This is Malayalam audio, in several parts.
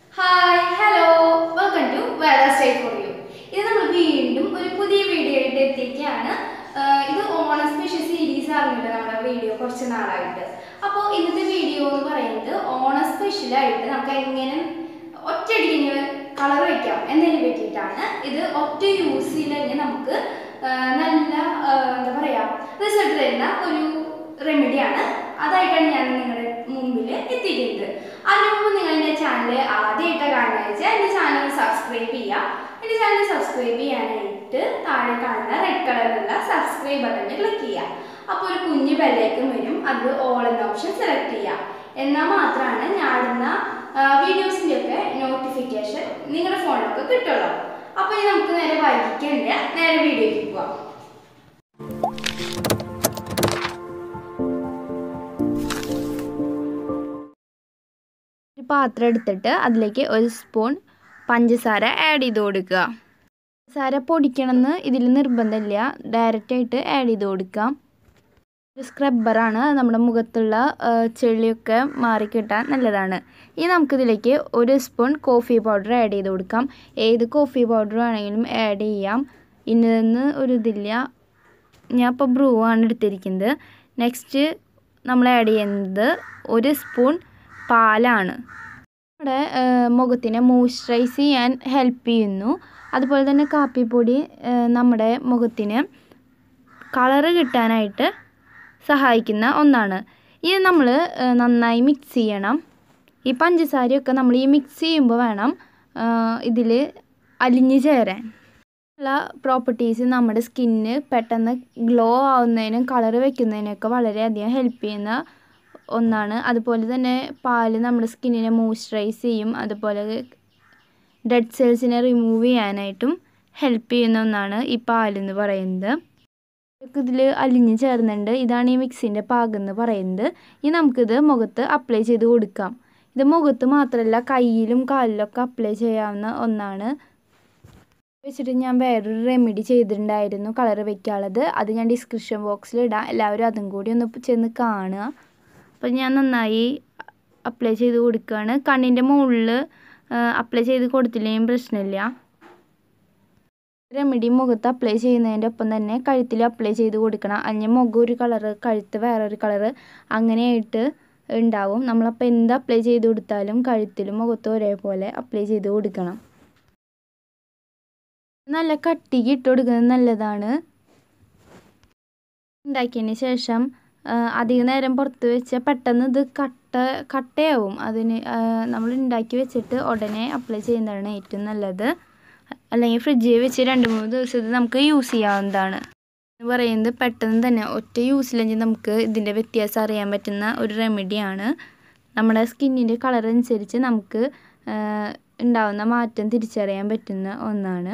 hi hello welcome to Veda stay for you ഇത് നമ്മൾ വീണ്ടും ഒരു പുതിയ വീഡിയോ ആയിട്ട് എത്തിയിരിക്കുകയാണ് ആഹ് ഇത് ഓണം സ്പെഷ്യൽ സീരീസ് ആയിരുന്നില്ല നമ്മുടെ വീഡിയോ കുറച്ച് നാളായിട്ട് അപ്പോൾ ഇന്നത്തെ വീഡിയോ എന്ന് പറയുന്നത് ഓണം സ്പെഷ്യലായിട്ട് നമുക്ക് എങ്ങനെ ഒറ്റയടിക്ക് കളർ വയ്ക്കാം എന്നതിനെ പറ്റിയിട്ടാണ് ഇത് ഒറ്റ യൂസിൽ തന്നെ നമുക്ക് ആഹ് നല്ല ആഹ് എന്താ പറയുക റിസൾട്ട് തരുന്ന ഒരു റെമഡിയാണ് അതായിട്ടാണ് ഞാൻ നിങ്ങളുടെ മുമ്പിൽ എത്തിക്കുന്നത് അതിനു മുമ്പ് നിങ്ങൾ എൻ്റെ ചാനൽ ആദ്യമായിട്ട് കാണുന്നത് വെച്ചാൽ എൻ്റെ ചാനൽ സബ്സ്ക്രൈബ് ചെയ്യുക എൻ്റെ ചാനൽ സബ്സ്ക്രൈബ് ചെയ്യാനായിട്ട് താഴെ കാണുന്ന റെഡ് കളറിലുള്ള സബ്സ്ക്രൈബ് ബട്ടണിൽ ക്ലിക്ക് ചെയ്യുക അപ്പോൾ ഒരു കുഞ്ഞ് ബെല്ലേക്കും വരും അത് ഓൾ എന്ന ഓപ്ഷൻ സെലക്ട് ചെയ്യുക എന്നാൽ മാത്രമാണ് ഞാടുന്ന വീഡിയോസിൻ്റെ ഒക്കെ നോട്ടിഫിക്കേഷൻ നിങ്ങളുടെ ഫോണിലൊക്കെ കിട്ടുള്ളൂ അപ്പോൾ ഇനി നമുക്ക് നേരെ വൈകിക്കണ്ട നേരെ വീഡിയോയ്ക്ക് പോവാം ഒരു പാത്രം എടുത്തിട്ട് അതിലേക്ക് ഒരു സ്പൂൺ പഞ്ചസാര ആഡ് ചെയ്ത് കൊടുക്കുക പഞ്ചസാര പൊടിക്കണമെന്ന് ഇതിൽ നിർബന്ധമില്ല ഡയറക്റ്റായിട്ട് ആഡ് ചെയ്ത് കൊടുക്കാം ഒരു സ്ക്രബ്ബറാണ് നമ്മുടെ മുഖത്തുള്ള ആ, ചെളിയൊക്കെ മാറിക്കിട്ടാൻ നല്ലതാണ് ഇനി നമുക്കിതിലേക്ക് ഒരു സ്പൂൺ കോഫി പൗഡർ ആഡ് ചെയ്ത് കൊടുക്കാം ഏത് കോഫി പൗഡർ വേണമെങ്കിലും ആഡ് ചെയ്യാം ഇന്നതെന്ന് ഒരു ഇതില്ല ഞാൻ ഇപ്പോൾ ബ്രൂ ആണ് എടുത്തിരിക്കുന്നത് നെക്സ്റ്റ് നമ്മൾ ആഡ് ചെയ്യുന്നത് ഒരു സ്പൂൺ പാലാണ് നമ്മുടെ ആ, മുഖത്തിനെ മോയ്സ്ചറൈസ് ചെയ്യാൻ ഹെൽപ്പ് ചെയ്യുന്നു അതുപോലെ തന്നെ കാപ്പിപ്പൊടി ആ, നമ്മുടെ മുഖത്തിന് കളറ് കിട്ടാനായിട്ട് സഹായിക്കുന്ന ഒന്നാണ് ഇത് നമ്മൾ നന്നായി മിക്സ് ചെയ്യണം ഈ പഞ്ചസാരയൊക്കെ നമ്മൾ ഈ മിക്സ് ചെയ്യുമ്പോൾ വേണം ഇതിൽ അലിഞ്ഞു ചേരാൻ ഉള്ള പ്രോപ്പർട്ടീസ് നമ്മുടെ സ്കിന്ന് പെട്ടെന്ന് ഗ്ലോ ആവുന്നതിനും കളർ വെക്കുന്നതിനൊക്കെ വളരെയധികം ഹെൽപ്പ് ചെയ്യുന്ന ഒന്നാണ് അതുപോലെ തന്നെ പാല് നമ്മുടെ സ്കിന്നിനെ മോയ്സ്ചറൈസ് ചെയ്യും അതുപോലെ ഡെഡ് സെൽസിനെ റിമൂവ് ചെയ്യാനായിട്ടും ഹെൽപ്പ് ചെയ്യുന്ന ഒന്നാണ് ഈ പാലെന്ന് പറയുന്നത് ഇതിൽ അലിഞ്ഞ് ചേർന്നുണ്ട് ഇതാണ് ഈ മിക്സിൻ്റെ പാകം എന്ന് പറയുന്നത് ഇനി നമുക്കിത് മുഖത്ത് അപ്ലൈ ചെയ്ത് കൊടുക്കാം ഇത് മുഖത്ത് മാത്രമല്ല കയ്യിലും കാലിലൊക്കെ അപ്ലൈ ചെയ്യാവുന്ന ഒന്നാണ് വെച്ചിട്ട് ഞാൻ വേറൊരു റെമഡി ചെയ്തിട്ടുണ്ടായിരുന്നു കളർ വെക്കാനുള്ളത് അത് ഞാൻ ഡിസ്ക്രിപ്ഷൻ ബോക്സിൽ ഇടാം എല്ലാവരും അതും കൂടി ഒന്ന് ചെന്ന് കാണുക അപ്പോൾ ഞാൻ നന്നായി അപ്ലൈ ചെയ്ത് കൊടുക്കുകയാണ് കണ്ണിൻ്റെ മുകളിൽ അപ്ലൈ ചെയ്ത് കൊടുത്തില്ലെങ്കിൽ പ്രശ്നമില്ല റെമഡി മുഖത്ത് അപ്ലൈ ചെയ്യുന്നതിൻ്റെ ഒപ്പം തന്നെ കഴുത്തിൽ അപ്ലൈ ചെയ്ത് കൊടുക്കണം അല്ലെങ്കിൽ മുഖം ഒരു കളറ് കഴുത്ത് വേറൊരു കളറ് അങ്ങനെയായിട്ട് ഉണ്ടാവും നമ്മളപ്പോൾ എന്ത് അപ്ലൈ ചെയ്ത് കൊടുത്താലും കഴുത്തിലും മുഖത്തും ഒരേപോലെ അപ്ലൈ ചെയ്ത് കൊടുക്കണം നല്ല കട്ടിക്ക് ഇട്ട് കൊടുക്കുന്നത് നല്ലതാണ് ഉണ്ടാക്കിയതിന് ശേഷം ആ, അധിക നേരം പുറത്ത് വെച്ചാൽ പെട്ടെന്ന് ഇത് കട്ട കട്ടയാവും അതിന് നമ്മൾ ഉണ്ടാക്കി വെച്ചിട്ട് ഉടനെ അപ്ലൈ ചെയ്യുന്നതാണ് ഏറ്റവും നല്ലത് അല്ലെങ്കിൽ ഫ്രിഡ്ജിൽ വെച്ച് രണ്ട് മൂന്ന് ദിവസത്തിൽ നമുക്ക് യൂസ് ചെയ്യാവുന്നതാണ് എന്ന് പറയുന്നത് പെട്ടെന്ന് തന്നെ ഒറ്റ യൂസിലെങ്കിൽ നമുക്ക് ഇതിൻ്റെ വ്യത്യാസം അറിയാൻ പറ്റുന്ന ഒരു റെമഡിയാണ് നമ്മുടെ സ്കിന്നിൻ്റെ കളർ അനുസരിച്ച് നമുക്ക് ആ, ഉണ്ടാവുന്ന മാറ്റം തിരിച്ചറിയാൻ പറ്റുന്ന ഒന്നാണ്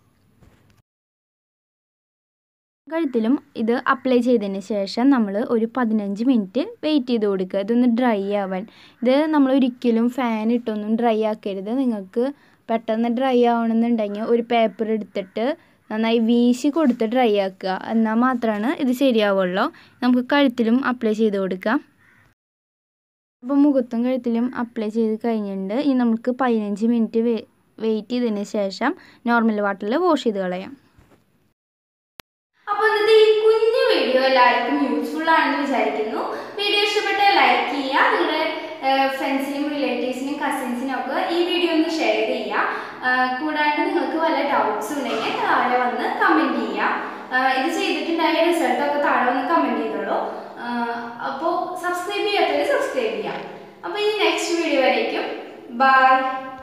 കഴുത്തിലും ഇത് അപ്ലൈ ചെയ്തതിന് ശേഷം നമ്മൾ ഒരു പതിനഞ്ച് മിനിറ്റ് വെയിറ്റ് ചെയ്ത് കൊടുക്കുക ഇതൊന്ന് ഡ്രൈ ആവാൻ ഇത് നമ്മൾ ഒരിക്കലും ഫാൻ ഇട്ടൊന്നും ഡ്രൈ ആക്കരുത് നിങ്ങൾക്ക് പെട്ടെന്ന് ഡ്രൈ ആവണമെന്നുണ്ടെങ്കിൽ ഒരു പേപ്പർ എടുത്തിട്ട് നന്നായി വീശി കൊടുത്ത് ഡ്രൈ ആക്കുക എന്നാൽ മാത്രമാണ് ഇത് ശരിയാവുള്ളൂ നമുക്ക് കഴുത്തിലും അപ്ലൈ ചെയ്ത് കൊടുക്കാം അപ്പോൾ മുഖത്തും കഴുത്തിലും അപ്ലൈ ചെയ്ത് കഴിഞ്ഞിട്ടുണ്ട് ഇനി നമുക്ക് പതിനഞ്ച് മിനിറ്റ് വെയിറ്റ് ചെയ്തതിന് ശേഷം നോർമൽ വാട്ടറിൽ വാഷ് ചെയ്ത് കളയാം അപ്പോൾ ഇന്നത്തെ ഈ കുഞ്ഞു വീഡിയോ എല്ലാവർക്കും യൂസ്ഫുൾ ആണെന്ന് വിചാരിക്കുന്നു വീഡിയോ ഇഷ്ടപ്പെട്ടാൽ ലൈക്ക് ചെയ്യുക നിങ്ങളുടെ ഫ്രണ്ട്സിനും റിലേറ്റീവ്സിനും കസിൻസിനും ഒക്കെ ഈ വീഡിയോ ഒന്ന് ഷെയർ ചെയ്യുക ആ, കൂടാണ്ട് നിങ്ങൾക്ക് വല്ല ഡൗട്ട്സ് ഉണ്ടെങ്കിൽ താഴെ വന്ന് കമൻറ്റ് ചെയ്യുക ആ, ഇത് ചെയ്തിട്ടുണ്ടായ റിസൾട്ടൊക്കെ താഴെ വന്ന് കമൻറ്റ് ചെയ്തോളൂ അപ്പോൾ സബ്സ്ക്രൈബ് ചെയ്യാത്തവർ സബ്സ്ക്രൈബ് ചെയ്യാം അപ്പോൾ ഈ നെക്സ്റ്റ് വീഡിയോ വരേക്കും ബൈ